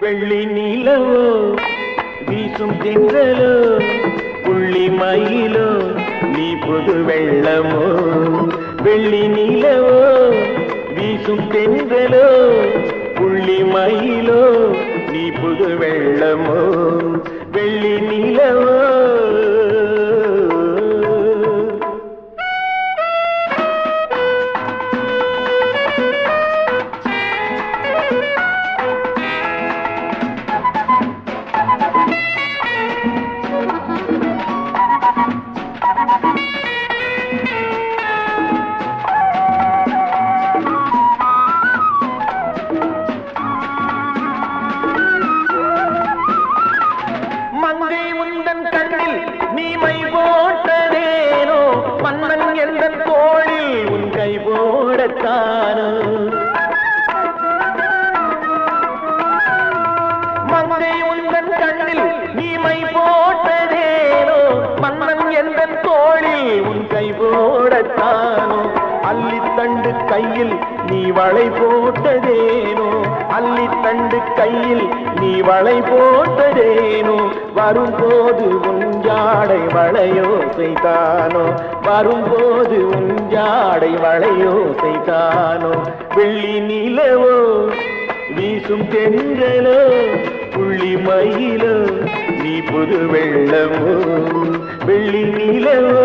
வெள்ளி நிலவோ வீசும் தென்றலோ புள்ளி மயிலோ நீ புது வெள்ளமோ வெள்ளி நிலவோ வீசும் தென்றலோ புள்ளி மயிலோ நீ புது வெள்ளமோ வெள்ளி நிலவோ மங்கை உந்தன் கண்ணில் நீமை போட்டதேனோ மன்னன் எந்த தோளில் உன் கை போடத்தானோ மங்கை உந்தன் கண்ணில் நீமை போட்டதேனோ மன்னன் எந்த தோளில் உன் கை போடத்தானோ அள்ளித்தண்டு கையில் நீ வளை போட்டதேனோ அள்ளித்தண்டு கையில் நீ வளை போட்டதேனோ வரும்போது உன் ஜாடை வளையோ செய்தானோ வரும்போது உன் ஜாடை வளையோ செய்தானோ வெள்ளி நிலவோ வீசும் தென்றலோ புள்ளி மயிலோ நீ புது வெள்ளமோ வெள்ளி நிலவோ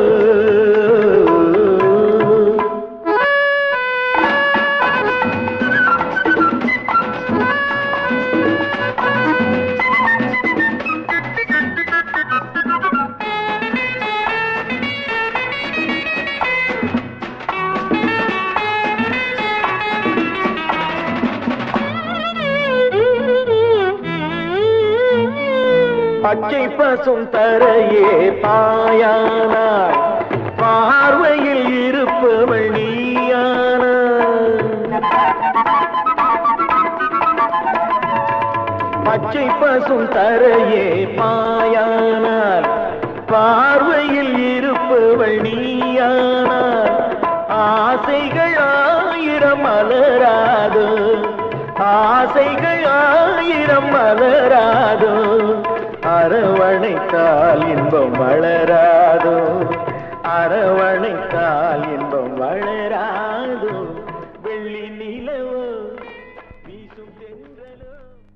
பச்சை பசும் தரையே பாயானாள் பார்வையில் இருப்பவள் நீயானாள் பச்சை பசும் தரையே பாயானாள் பார்வையில் இருப்பவள் நீயானாள் ஆசைகள் ஆயிரம் மலராதோ ஆசைகள் ஆயிரம் மலராதோ அரவணைத்தால் இன்பம் வளராதோ அரவணைத்தால் இன்பம் வளராதோ வெள்ளி நிலவோ வீசும் தென்றலோ